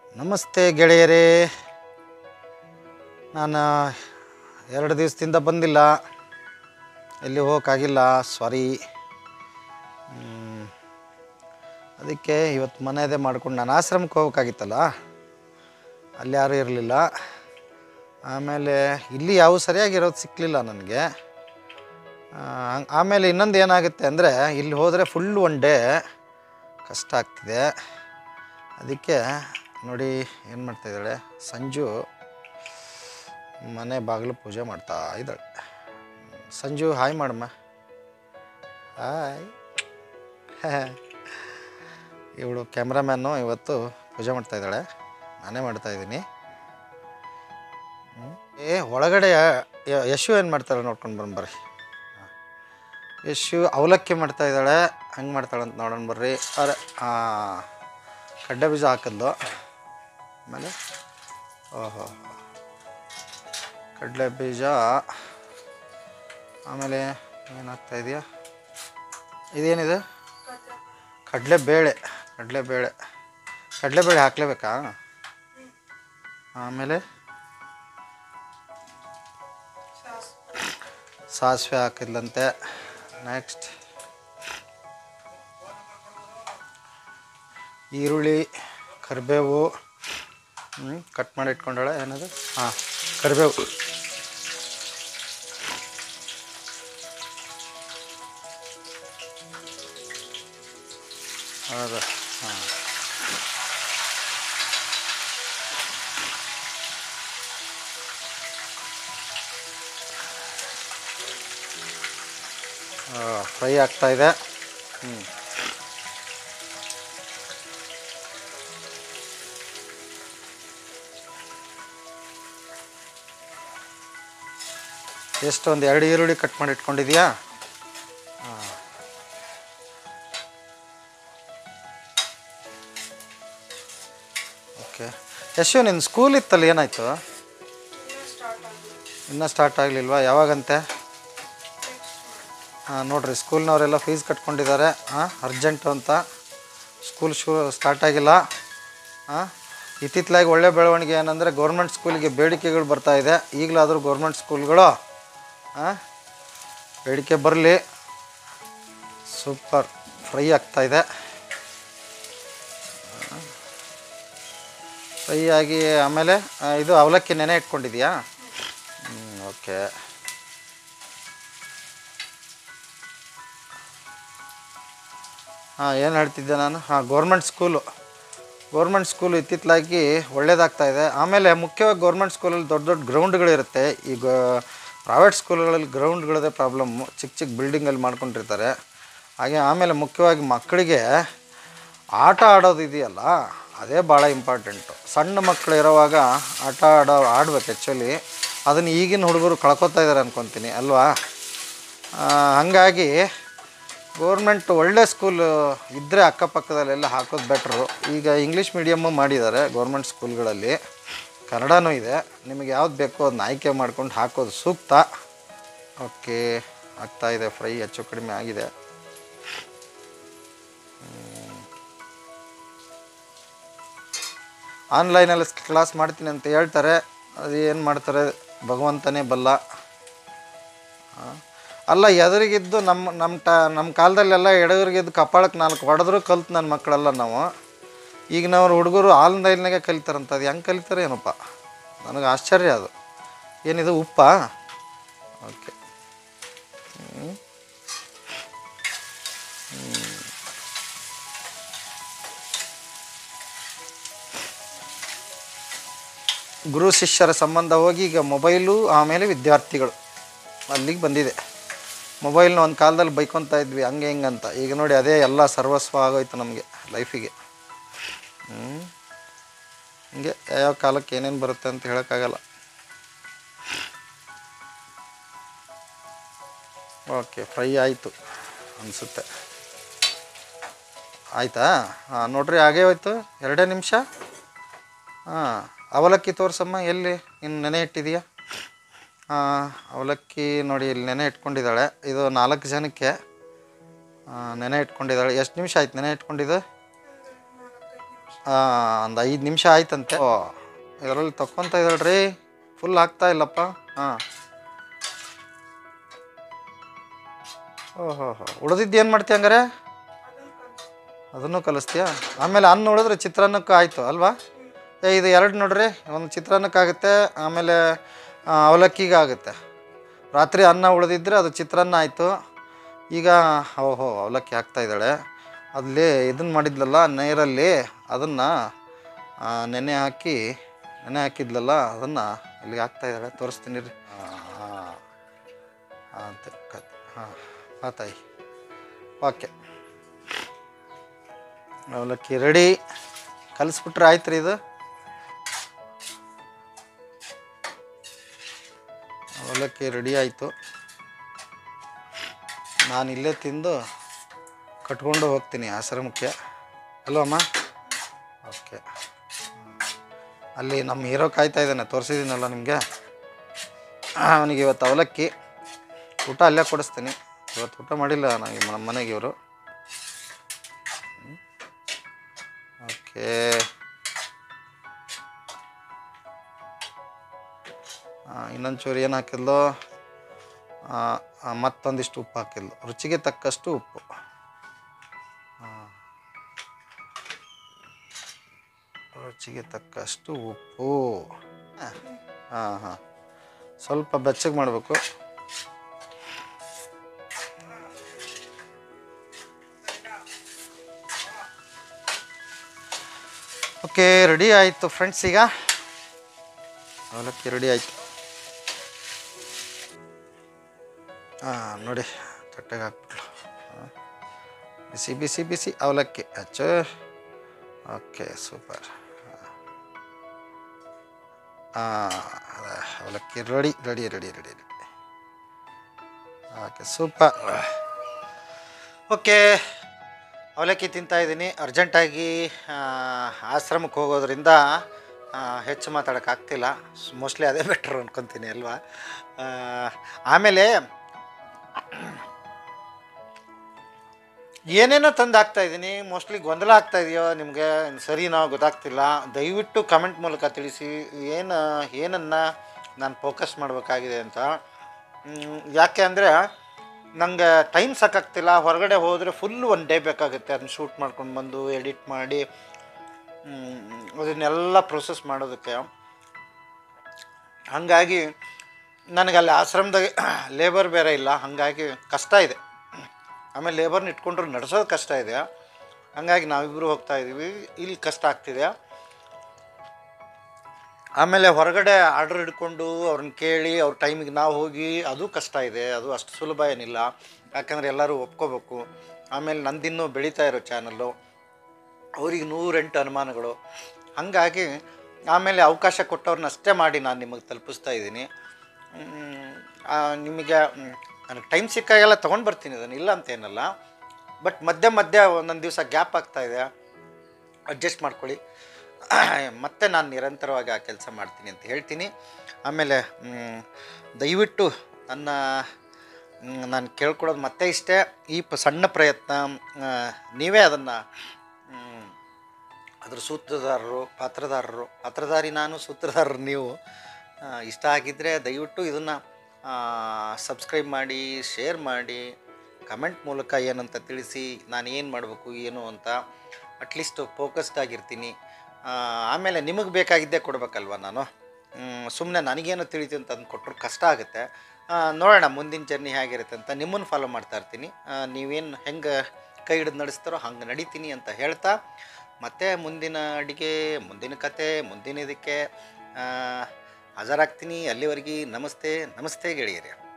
ನಮಸ್ತೆ ಗೆಳೆಯರೇ ನಾನು ಎರಡು ದಿವಸದಿಂದ ಬಂದಿಲ್ಲ ಎಲ್ಲಿ ಹೋಗೋಕ್ಕಾಗಿಲ್ಲ ಸಾರಿ ಅದಕ್ಕೆ ಇವತ್ತು ಮನೆಯದೇ ಮಾಡ್ಕೊಂಡು ನಾನು ಆಶ್ರಮಕ್ಕೆ ಹೋಗೋಕ್ಕಾಗಿತ್ತಲ್ಲ ಅಲ್ಲಿ ಯಾರೂ ಇರಲಿಲ್ಲ ಆಮೇಲೆ ಇಲ್ಲಿ ಯಾವ ಸರಿಯಾಗಿರೋದು ಸಿಕ್ಕಲಿಲ್ಲ ನನಗೆ ಆ, ಆಮೇಲೆ ಇನ್ನೊಂದು ಏನಾಗುತ್ತೆ ಅಂದರೆ ಇಲ್ಲಿ ಹೋದರೆ ಫುಲ್ ಒನ್ ಡೇ ಕಷ್ಟ ಆಗ್ತಿದೆ ಅದಕ್ಕೆ ನೋಡಿ ಏನು ಮಾಡ್ತಾಯಿದ್ದಾಳೆ ಸಂಜು ಮನೆ ಬಾಗಿಲು ಪೂಜೆ ಮಾಡ್ತಾ ಇದ್ದಾಳೆ ಸಂಜು ಹಾಯ್ ಮಾಡಮ್ಮ ಹಾಯ್ ಇವಳು ಕ್ಯಾಮ್ರಾಮ್ಯಾನು ಇವತ್ತು ಪೂಜೆ ಮಾಡ್ತಾ ಇದ್ದಾಳೆ ನಾನೇ ಮಾಡ್ತಾ ಇದ್ದೀನಿ ಹ್ಮ್. ಏ ಒಳಗಡೆ ಯ- ಯಶು ಏನು ಮಾಡ್ತಾಳೆ ನೋಡ್ಕೊಂಡು ಬರೋಣ ಬರ್ರಿ ಯಶು ಅವಲಕ್ಕಿ ಮಾಡ್ತಾ ಇದ್ದಾಳೆ ಹಂಗೆ ಮಾಡ್ತಾಳೆ ಅಂತ ನೋಡೋಣ ಬರ್ರಿ ಅರೆ ಕಡ್ಲೆ ಬೀಜ ಹಾಕಿದ್ಲು ಆಮೇಲೆ ಓಹೋ ಕಡಲೆ ಬೀಜ ಆಮೇಲೆ ಏನಾಗ್ತಾ ಇದೆಯಾ ಇದೇನಿದೆ ಕಡಲೆಬೇಳೆ ಕಡಲೆಬೇಳೆ ಕಡಲೆಬೇಳೆ ಹಾಕ್ಲೇಬೇಕಾ ಆಮೇಲೆ ಸಾಸಿವೆ ಹಾಕಿದ್ಲಂತೆ ನೆಕ್ಸ್ಟ್ ಈರುಳ್ಳಿ ಕರಿಬೇವು ಕಟ್ ಮಾಡಿ ಇಟ್ಕೊಂಡಾಳೆ ಏನದು ಹಾಂ ಕರಿಬೇವು ಹೌದಾ ಹಾಂ ಫ್ರೈ ಆಗ್ತಾ ಇದೆ ಹ್ಞೂ ಎಷ್ಟು ಒಂದು ಎರಡು ಈರುಳ್ಳಿ ಕಟ್ ಮಾಡಿ ಇಟ್ಕೊಂಡಿದ್ಯಾ ಹಾಂ ಓಕೆ ಯಶು ನಿನ್ನ ಸ್ಕೂಲ್ ಇತ್ತಲ್ಲ ಏನಾಯಿತು ಇನ್ನೂ ಸ್ಟಾರ್ಟ್ ಆಗಲಿಲ್ವಾ ಯಾವಾಗಂತೆ ಹಾಂ ನೋಡಿರಿ ಸ್ಕೂಲ್ನವರೆಲ್ಲ ಫೀಸ್ ಕಟ್ಕೊಂಡಿದ್ದಾರೆ ಹಾಂ ಅರ್ಜೆಂಟು ಅಂತ ಸ್ಕೂಲ್ ಶೂ ಸ್ಟಾರ್ಟ್ ಆಗಿಲ್ಲ ಹಾಂ ಇತ್ತಿತ್ತಲಾಗಿ ಒಳ್ಳೆ ಬೆಳವಣಿಗೆ ಏನಂದರೆ ಗೌರ್ಮೆಂಟ್ ಸ್ಕೂಲಿಗೆ ಬೇಡಿಕೆಗಳು ಬರ್ತಾ ಇದೆ ಈಗಲಾದರೂ ಗೌರ್ಮೆಂಟ್ ಸ್ಕೂಲ್ಗಳು ಹಾಂ ಬೇಡಿಕೆ ಬರಲಿ ಸೂಪರ್ ಫ್ರೈ ಆಗ್ತಾ ಇದೆ ಫ್ರೈ ಆಗಿ ಆಮೇಲೆ ಆ, ಇದು ಅವಲಕ್ಕಿ ನೆನೆ ಇಟ್ಕೊಂಡಿದ್ಯಾ ಹ್ಞೂ ಓಕೆ ಹಾಂ ಏನು ಹೇಳ್ತಿದ್ದೆ ನಾನು ಹಾಂ ಗೌರ್ಮೆಂಟ್ ಸ್ಕೂಲು ಗೌರ್ಮೆಂಟ್ ಸ್ಕೂಲು ಇತ್ತಿತ್ತಲಾಗಿ ಒಳ್ಳೇದಾಗ್ತಾ ಇದೆ ಆಮೇಲೆ ಮುಖ್ಯವಾಗಿ ಗೌರ್ಮೆಂಟ್ ಸ್ಕೂಲಲ್ಲಿ ದೊಡ್ಡ ದೊಡ್ಡ ಗ್ರೌಂಡ್ಗಳಿರುತ್ತೆ ಈಗ ಪ್ರೈವೇಟ್ ಸ್ಕೂಲ್ಗಳಲ್ಲಿ ಗ್ರೌಂಡ್ಗಳದೇ ಪ್ರಾಬ್ಲಮ್ಮು ಚಿಕ್ಕ ಚಿಕ್ಕ ಬಿಲ್ಡಿಂಗಲ್ಲಿ ಮಾಡ್ಕೊಂಡಿರ್ತಾರೆ ಹಾಗೆ ಆಮೇಲೆ ಮುಖ್ಯವಾಗಿ ಮಕ್ಕಳಿಗೆ ಆಟ ಆಡೋದು ಇದೆಯಲ್ಲ ಅದೇ ಭಾಳ ಇಂಪಾರ್ಟೆಂಟು ಸಣ್ಣ ಮಕ್ಕಳು ಇರೋವಾಗ ಆಟ ಆಡೋ ಆಡ್ಬೇಕು ಆ್ಯಕ್ಚುಲಿ ಅದನ್ನು ಈಗಿನ ಹುಡುಗರು ಕಳ್ಕೊತಾ ಇದ್ದಾರೆ ಅನ್ಕೊತೀನಿ ಅಲ್ವಾ ಆ, ಹಾಗಾಗಿ ಗೋರ್ಮೆಂಟ್ ಒಳ್ಳೆ ಸ್ಕೂಲ್ ಇದ್ದರೆ ಅಕ್ಕಪಕ್ಕದಲ್ಲೆಲ್ಲ ಹಾಕೋದು ಬೆಟ್ರು ಈಗ ಇಂಗ್ಲೀಷ್ ಮೀಡಿಯಮ್ಮು ಮಾಡಿದ್ದಾರೆ ಗೌರ್ಮೆಂಟ್ ಸ್ಕೂಲ್ಗಳಲ್ಲಿ ಕನ್ನಡನೂ ಇದೆ ನಿಮಗೆ ಯಾವ್ದು ಬೇಕೋ ಅದನ್ನ ಆಯ್ಕೆ ಮಾಡ್ಕೊಂಡು ಹಾಕೋದು ಸೂಕ್ತ ಓಕೆ ಆಗ್ತಾ ಇದೆ ಫ್ರೈ ಹೆಚ್ಚು ಕಡಿಮೆ ಆಗಿದೆ ಆನ್ಲೈನಲ್ಲಿ ಕ್ಲಾಸ್ ಮಾಡ್ತೀನಿ ಅಂತ ಹೇಳ್ತಾರೆ ಅದು ಏನು ಮಾಡ್ತಾರೆ ಭಗವಂತನೇ ಬಲ್ಲ ಆ, ಅಲ್ಲ ಎದುರಿಗಿದ್ದು ನಮ್ಮ ನಮ್ಮ ಟ ನಮ್ಮ ಕಾಲದಲ್ಲೆಲ್ಲ ಎಡಗರಿಗಿದ್ದು ಕಪಾಳಕ್ಕೆ ನಾಲ್ಕು ಹೊಡೆದ್ರು ಕಲ್ತು ನನ್ನ ಮಕ್ಕಳೆಲ್ಲ ನಾವು ಈಗಿನವ್ರು ಹುಡುಗರು ಆನ್ಲೈನ್ನಾಗೆ ಕಲಿತಾರಂತ ಅದು ಹೆಂಗೆ ಕಲಿತಾರೆ ಏನಪ್ಪ ನನಗೆ ಆಶ್ಚರ್ಯ ಅದು ಏನಿದು ಉಪ್ಪಾ ಓಕೆ ಹ್ಮ್. ಹ್ಮ್. ಗುರು ಶಿಷ್ಯರ ಸಂಬಂಧ ಹೋಗಿ ಈಗ ಮೊಬೈಲು ಆಮೇಲೆ ವಿದ್ಯಾರ್ಥಿಗಳು ಅಲ್ಲಿಗೆ ಬಂದಿದೆ ಮೊಬೈಲ್ನ ಒಂದು ಕಾಲದಲ್ಲಿ ಬೈಕೊತಾ ಇದ್ವಿ ಹಂಗೆ ಹಿಂಗೆ ಅಂತ ಈಗ ನೋಡಿ ಅದೇ ಎಲ್ಲ ಸರ್ವಸ್ವ ಆಗೋಯ್ತು ನಮಗೆ ಲೈಫಿಗೆ ಹ್ಞೂ ಹಿಂಗೆ ಯಾವ ಕಾಲಕ್ಕೆ ಏನೇನು ಬರುತ್ತೆ ಅಂತ ಹೇಳೋಕ್ಕಾಗಲ್ಲ ಓಕೆ ಫ್ರೈ ಆಯಿತು ಅನಿಸುತ್ತೆ ಆಯಿತಾ ಹಾಂ ನೋಡ್ರಿ ಹಾಗೇ ಹೋಯ್ತು ಎರಡೇ ನಿಮಿಷ ಹಾಂ ಅವಲಕ್ಕಿ ತೋರ್ಸಮ್ಮ ಎಲ್ಲಿ ಇನ್ನು ನೆನೆ ಇಟ್ಟಿದೆಯಾ ಹಾಂ ಅವಲಕ್ಕಿ ನೋಡಿ ಇಲ್ಲಿ ನೆನೆ ಇಟ್ಕೊಂಡಿದ್ದಾಳೆ ಇದು ನಾಲ್ಕು ಜನಕ್ಕೆ ಆ, ನೆನೆ ಇಟ್ಕೊಂಡಿದ್ದಾಳೆ ಎಷ್ಟು ನಿಮಿಷ ಆಯ್ತು ನೆನೆ ಇಟ್ಕೊಂಡಿದ್ದು ಒಂದು ಐದು ನಿಮಿಷ ಆಯ್ತಂತೆ ಓ ಇದರಲ್ಲಿ ತಕ್ಕೊಂತ ಇದ್ದಾಳ್ರಿ ಫುಲ್ ಆಗ್ತಾ ಇಲ್ಲಪ್ಪ ಹಾಂ ಓಹೋ ಹೋ ಉಳಿದಿದ್ದು ಏನು ಮಾಡ್ತೀಯ ಹಂಗಾರೆ ಅದನ್ನು ಕಲಿಸ್ತೀಯಾ ಆಮೇಲೆ ಅನ್ನ ಉಳಿದ್ರೆ ಚಿತ್ರಾನ್ನಕ್ಕೆ ಆಯಿತು ಅಲ್ವಾ ಏ ಇದು ಎರಡು ನೋಡ್ರಿ ಒಂದು ಚಿತ್ರಾನ್ನಕ್ಕಾಗುತ್ತೆ ಆಮೇಲೆ ಆ, ಅವಲಕ್ಕಿಗೆ ಆಗುತ್ತೆ ರಾತ್ರಿ ಅನ್ನ ಉಳಿದಿದ್ರೆ ಅದು ಚಿತ್ರಾನ್ನ ಆಯಿತು ಈಗ ಓಹೋ ಅವಲಕ್ಕಿ ಹಾಕ್ತಾ ಇದ್ದಾಳೆ ಅಲ್ಲಿ ಇದನ್ನು ಮಾಡಿದ್ಲಲ್ಲ ನೀರಲ್ಲಿ ಅದನ್ನು ನೆನೆ ಹಾಕಿ ನೆನೆ ಹಾಕಿದ್ಲಲ್ಲ ಅದನ್ನು ಇಲ್ಲಿಗೆ ಹಾಕ್ತಾ ಇದ್ದಾಳೆ ತೋರಿಸ್ತೀನಿ ರೀ ಹಾಂ ಅಂತ ಕತ್ ಹಾಂ ಹಾಂ ತಾಯಿ ಓಕೆ ಅವಲಕ್ಕಿ ರೆಡಿ ಕಲಿಸ್ಬಿಟ್ರೆ ಆಯ್ತು ರೀ ಇದು ಅವಲಕ್ಕಿ ರೆಡಿ ಆಯಿತು ನಾನು ಇಲ್ಲೇ ತಿಂದು ಕಟ್ಕೊಂಡು ಹೋಗ್ತೀನಿ ಆಶ್ರಮಕ್ಕೆ ಅಲ್ವಮ್ಮ ಓಕೆ ಅಲ್ಲಿ ನಮ್ಮ ಹೀರೋ ಕಾಯ್ತಾ ಇದ್ದಾನೆ ತೋರಿಸಿದ್ದೀನಲ್ಲ ನಿಮಗೆ ಅವನಿಗೆ ಇವತ್ತು ಅವಲಕ್ಕಿ ಊಟ ಅಲ್ಲೇ ಕೊಡಿಸ್ತೀನಿ ಇವತ್ತು ಊಟ ಮಾಡಿಲ್ಲ ನನಗೆ ನಮ್ಮ ಮನೆಗೆ ಇವರು ಓಕೆ ಇನ್ನೊಂದು ಚೂರು ಏನು ಹಾಕಿದ್ಲು ಆ, ಆ, ಮತ್ತೊಂದಿಷ್ಟು ಉಪ್ಪು ಹಾಕಿದ್ಲು ರುಚಿಗೆ ತಕ್ಕಷ್ಟು ಉಪ್ಪು ಆ. ರುಚಿಗೆ ತಕ್ಕಷ್ಟು ಉಪ್ಪು ಹಾಂ ಹಾಂ ಸ್ವಲ್ಪ ಬೆಚ್ಚಗೆ ಮಾಡಬೇಕು ಓಕೆ ರೆಡಿ ಆಯಿತು ಫ್ರೆಂಡ್ಸ್ ಈಗ ಅವಲಕ್ಕಿ ರೆಡಿ ಆಯಿತು ಹಾಂ ನೋಡಿ ತಟ್ಟೆಗೆ ಹಾಕ್ಬಿಟ್ಲು ಹಾಂ. ಬಿಸಿ ಬಿಸಿ ಬಿಸಿ ಅವಲಕ್ಕಿ ಹಚ್ಚು ಓಕೆ ಸೂಪರ್ ಹಾಂ ಅವಲಕ್ಕಿ ready ready ready ready ready okay super okay ಅವಲಕ್ಕಿ ತಿಂತಾ ಇದ್ದೀನಿ ಅರ್ಜೆಂಟಾಗಿ ಆಶ್ರಮಕ್ಕೆ ಹೋಗೋದ್ರಿಂದ ಆ, ಹೆಚ್ಚು ಮಾತಾಡೋಕ್ಕಾಗ್ತಿಲ್ಲ ಮೋಸ್ಟ್ಲಿ ಅದೇ ಬೆಟ್ರ್ ಅನ್ಕೊತೀನಿ ಅಲ್ವಾ ಆ, ಆಮೇಲೆ ಏನೇನೋ ತಂದು ಹಾಕ್ತಾ ಇದ್ದೀನಿ ಮೋಸ್ಟ್ಲಿ ಗೊಂದಲ ಆಗ್ತಾ ಇದೆಯೋ ನಿಮಗೆ ಸರಿನೋ ಗೊತ್ತಾಗ್ತಿಲ್ಲ ದಯವಿಟ್ಟು ಕಮೆಂಟ್ ಮೂಲಕ ತಿಳಿಸಿ ಏನು ಏನನ್ನು ನಾನು ಫೋಕಸ್ ಮಾಡಬೇಕಾಗಿದೆ ಅಂತ ಮ್, ಯಾಕೆ ಅಂದರೆ ನನಗೆ ಟೈಮ್ ಸಾಕಾಗ್ತಿಲ್ಲ ಹೊರಗಡೆ ಹೋದರೆ ಫುಲ್ ಒನ್ ಡೇ ಬೇಕಾಗುತ್ತೆ ಅದನ್ನ ಶೂಟ್ ಮಾಡ್ಕೊಂಡು ಬಂದು ಎಡಿಟ್ ಮಾಡಿ ಮ್, ಅದನ್ನೆಲ್ಲ ಪ್ರೊಸೆಸ್ ಮಾಡೋದಕ್ಕೆ ಹಾಗಾಗಿ ನನಗೆ ಅಲ್ಲಿ ಆಶ್ರಮದಾಗ ಲೇಬರ್ ಬೇರೆ ಇಲ್ಲ ಹಾಗಾಗಿ ಕಷ್ಟ ಇದೆ ಆಮೇಲೆ ಲೇಬರ್ನ ಇಟ್ಕೊಂಡ್ರು ನಡೆಸೋದು ಕಷ್ಟ ಇದೆ ಹಾಗಾಗಿ ನಾವಿಬ್ಬರು ಹೋಗ್ತಾ ಇದ್ದೀವಿ ಇಲ್ಲಿ ಕಷ್ಟ ಆಗ್ತಿದೆ ಆಮೇಲೆ ಹೊರಗಡೆ ಆರ್ಡ್ರ್ ಹಿಡ್ಕೊಂಡು ಅವ್ರನ್ನ ಕೇಳಿ ಅವ್ರ ಟೈಮಿಗೆ ನಾವು ಹೋಗಿ ಅದು ಕಷ್ಟ ಇದೆ ಅದು ಅಷ್ಟು ಸುಲಭ ಏನಿಲ್ಲ ಯಾಕಂದರೆ ಎಲ್ಲರೂ ಒಪ್ಕೋಬೇಕು ಆಮೇಲೆ ನಂದಿನ್ನೂ ಬೆಳೀತಾ ಇರೋ ಚಾನಲ್ಲು ಅವ್ರಿಗೆ ನೂರೆಂಟು ಅನುಮಾನಗಳು ಹಾಗಾಗಿ ಆಮೇಲೆ ಅವಕಾಶ ಕೊಟ್ಟವ್ರನ್ನ ಅಷ್ಟೇ ಮಾಡಿ ನಾನು ನಿಮಗೆ ತಲುಪಿಸ್ತಾ ಇದ್ದೀನಿ ಮ್, ಆ, ನಿಮಗೆ ಮ್, ನನಗೆ ಟೈಮ್ ಸಿಕ್ಕಾಗೆಲ್ಲ ತೊಗೊಂಡು ಬರ್ತೀನಿ ಅದನ್ನು ಇಲ್ಲ ಅಂತ ಏನಲ್ಲ ಬಟ್ ಮಧ್ಯ ಮಧ್ಯ ಒಂದೊಂದು ದಿವಸ ಗ್ಯಾಪ್ ಆಗ್ತಾ ಇದೆ ಅಡ್ಜಸ್ಟ್ ಮಾಡ್ಕೊಳ್ಳಿ ಮತ್ತೆ ನಾನು ನಿರಂತರವಾಗಿ ಆ ಕೆಲಸ ಮಾಡ್ತೀನಿ ಅಂತ ಹೇಳ್ತೀನಿ ಆಮೇಲೆ ಮ್, ದಯವಿಟ್ಟು ನನ್ನ ಮ್, ನಾನು ಕೇಳ್ಕೊಡೋದು ಮತ್ತೆ ಇಷ್ಟೇ ಈ ಪ ಸಣ್ಣ ಪ್ರಯತ್ನ ಆ, ನೀವೇ ಅದನ್ನು ಅದ್ರ ಸೂತ್ರಧಾರರು ಪಾತ್ರಧಾರರು ಪಾತ್ರಧಾರಿ ನಾನು ಸೂತ್ರಧಾರರು ನೀವು ಆ, ಇಷ್ಟ ಆಗಿದ್ದರೆ ದಯವಿಟ್ಟು ಇದನ್ನು ಸಬ್ಸ್ಕ್ರೈಬ್ ಮಾಡಿ ಶೇರ್ ಮಾಡಿ ಕಮೆಂಟ್ ಮೂಲಕ ಏನಂತ ತಿಳಿಸಿ ನಾನು ಏನು ಮಾಡಬೇಕು ಏನು ಅಂತ ಅಟ್ಲೀಸ್ಟ್ ಫೋಕಸ್ಡ್ ಆಗಿರ್ತೀನಿ ಆ, ಆಮೇಲೆ ನಿಮಗೆ ಬೇಕಾಗಿದ್ದೇ ಕೊಡಬೇಕಲ್ವ ನಾನು ಸುಮ್ಮನೆ ನನಗೇನು ತಿಳಿತು ಅಂತ ಅಂದು ಕೊಟ್ಟರು ಕಷ್ಟ ಆಗುತ್ತೆ ಆ, ನೋಡೋಣ ಮುಂದಿನ ಜರ್ನಿ ಹೇಗಿರುತ್ತೆ ಅಂತ ನಿಮ್ಮನ್ನು ಫಾಲೋ ಮಾಡ್ತಾ ಇರ್ತೀನಿ ಆ, ನೀವೇನು ಹೆಂಗೆ ಕೈ ಹಿಡಿದು ನಡೆಸ್ತಾರೋ ಹಂಗೆ ನಡೀತೀನಿ ಅಂತ ಹೇಳ್ತಾ ಮತ್ತೆ ಮುಂದಿನ ಅಡಿಗೆ ಮುಂದಿನ ಕತೆ ಮುಂದಿನ ಇದಕ್ಕೆ ಆ, ಹಾಜರಾಗ್ತೀನಿ ಅಲ್ಲಿವರೆಗೆ ನಮಸ್ತೆ ನಮಸ್ತೆ ಗೆಳೆಯರೇ